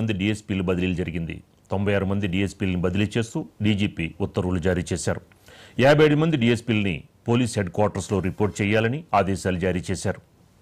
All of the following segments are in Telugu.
మంది డీఎస్పీలు బదిలీలు జరిగింది తొంభై ఆరు మంది డీఎస్పీలను బదిలీ చేస్తూ డీజీపీ ఉత్తర్వులు జారీ చేశారు యాభై ఏడు మంది డీఎస్పీలని పోలీస్ హెడ్ క్వార్టర్స్లో రిపోర్ట్ చేయాలని ఆదేశాలు జారీ చేశారు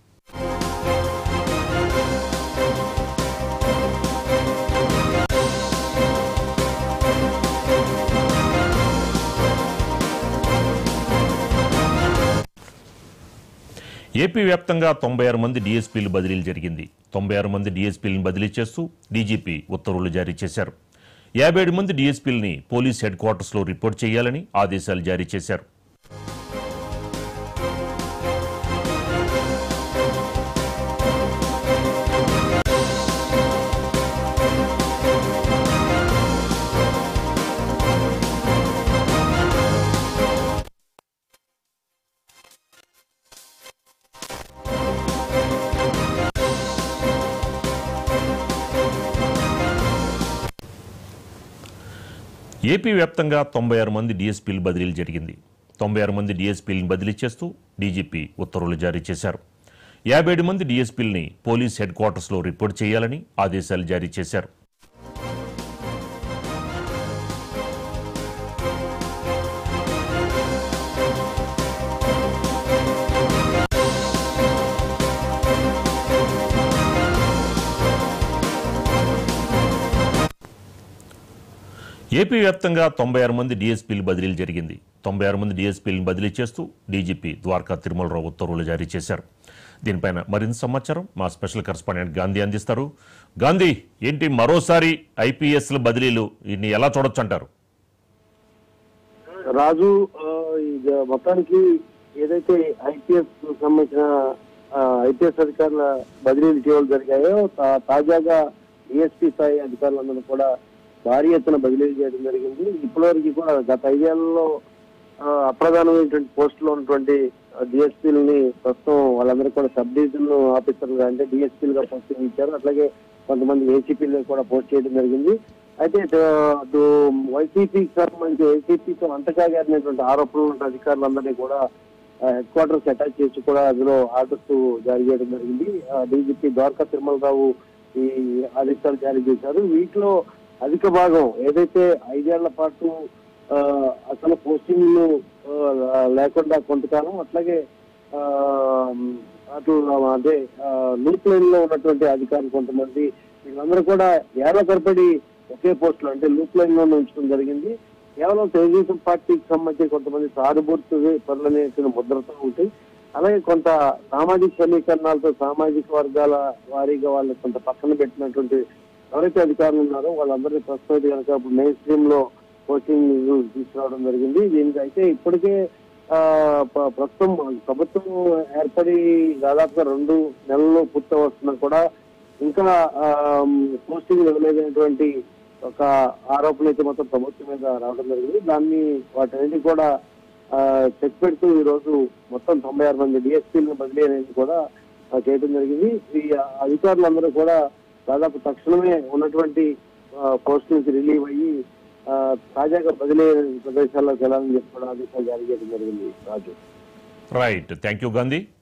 ఏపీ వ్యాప్తంగా తొంభై ఆరు మంది డీఎస్పీలు బదిలీలు జరిగింది తొంభై ఆరు మంది డీఎస్పీలను బదిలీ చేస్తూ డీజీపీ ఉత్తర్వులు జారీ చేశారు యాభై ఏడు మంది డీఎస్పీలని పోలీస్ హెడ్ క్వార్టర్స్లో రిపోర్ట్ చేయాలని ఆదేశాలు జారీ చేశారు ఏపీ వ్యాప్తంగా తొంభై ఆరు మంది డీఎస్పీలు బదిలీలు జరిగింది తొంభై ఆరు మంది డీఎస్పీలను బదిలీ చేస్తూ డీజీపీ ఉత్తర్వులు జారీ చేశారు యాభై ఏడు మంది డీఎస్పీలని పోలీస్ హెడ్ క్వార్టర్స్లో రిపోర్ట్ చేయాలని ఆదేశాలు జారీ చేశారు ఏపీ వ్యాప్తంగా తొంభై ఆరు మంది డీఎస్పీలు బదిలీలు జరిగింది తొంభై ఆరు మంది డీఎస్పీలను బదిలీ చేస్తూ డీజీపీ ద్వారకా తిరుమలరావు ఉత్తర్వులు జారీ చేశారు దీనిపైన మరింత సమాచారం మా స్పెషల్ కరెస్పాండెంట్ గాంధీ అందిస్తారు గాంధీ ఏంటి మరోసారి ఐపీఎస్ల బదిలీలు ఇన్ని ఎలా చూడొచ్చు అంటారు రాజు ఆ, ఇది మొత్తానికి ఏదైతే ఐపీఎస్ సంబంధించిన ఐపీఎస్ అధికారుల బదిలీలు ఇటీవల జరిగాయో తా- తాజాగా డిఎస్పీ స్థాయి అధికారులందరూ కూడా భారీ ఎత్తున బదిలీలు చేయడం జరిగింది ఇప్పటివరకు కూడా గత ఐదేళ్లలో ఆ, అప్రధానమైనటువంటి పోస్టులో ఉన్నటువంటి డిఎస్పీలని ప్రస్తుతం వాళ్ళందరూ కూడా సబ్ డివిజన్ ఆఫీసర్లుగా అంటే డిఎస్పీలుగా పోస్టింగ్ ఇచ్చారు అట్లాగే కొంతమంది ఏసీపీలు కూడా పోస్ట్ చేయడం జరిగింది అయితే అటు వైసీపీకి సంబంధించి వైసీపీతో అంటకాగారినటువంటి ఆరోపణలు ఉన్న అధికారులందరినీ కూడా హెడ్ క్వార్టర్స్ అటాచ్ చేసి కూడా అందులో ఆర్డర్స్ జారీ చేయడం జరిగింది డీజీపీ ద్వారకా తిరుమలరావు ఈ ఆదేశాలు జారీ చేశారు వీటిలో అధిక భాగం ఏదైతే ఐదేళ్ల పాటు ఆ, అసలు పోస్టింగ్లు ఆ, లేకుండా కొంతకాలం అట్లాగే ఆ, అటు అదే లూప్ లైన్ లో ఉన్నటువంటి అధికారులు కొంతమంది వీళ్ళందరూ కూడా ఏళ్ల తరబడి ఒకే పోస్ట్ లో అంటే లూప్ లైన్ లో ఉంచడం జరిగింది కేవలం తెలుగుదేశం పార్టీకి సంబంధించి కొంతమంది సానుభూతి పనులనేటువంటి ముద్రతో ఉంటే అలాగే కొంత సామాజిక సమీకరణాలతో సామాజిక వర్గాల వారీగా వాళ్ళు కొంత పక్కన పెట్టినటువంటి ఎవరైతే అధికారులు ఉన్నారో వాళ్ళందరినీ ప్రస్తుతం కనుక ఇప్పుడు మెయిన్ స్ట్రీమ్ లో కోచింగ్ తీసుకురావడం జరిగింది దీనికి అయితే ఇప్పటికే ఆ, ప- ప్రస్తుతం ప్రభుత్వం ఏర్పడి దాదాపుగా రెండు నెలలు పూర్తి వస్తున్నా కూడా ఇంకా పోస్టింగ్ ఇవ్వలేదనేటువంటి ఒక ఆరోపణ అయితే మొత్తం ప్రభుత్వం మీద రావడం జరిగింది దాన్ని వాటన్నిటి కూడా ఆ, చెక్ పెడుతూ ఈ రోజు మొత్తం తొంభై ఆరు మంది డిఎస్పీలను బదిలీ అనేది కూడా ఆ, చేయడం జరిగింది ఈ అధికారులందరూ కూడా దాదాపు తక్షణమే ఉన్నటువంటి పోస్ట్ నుంచి రిలీవ్ అయ్యి ఆ, తాజాగా బదిలీ అయిన ప్రదేశాల్లోకి వెళ్ళాలని చెప్పి కూడా ఆదేశాలు జారీ చేయడం జరిగింది Raju right thank you Gandhi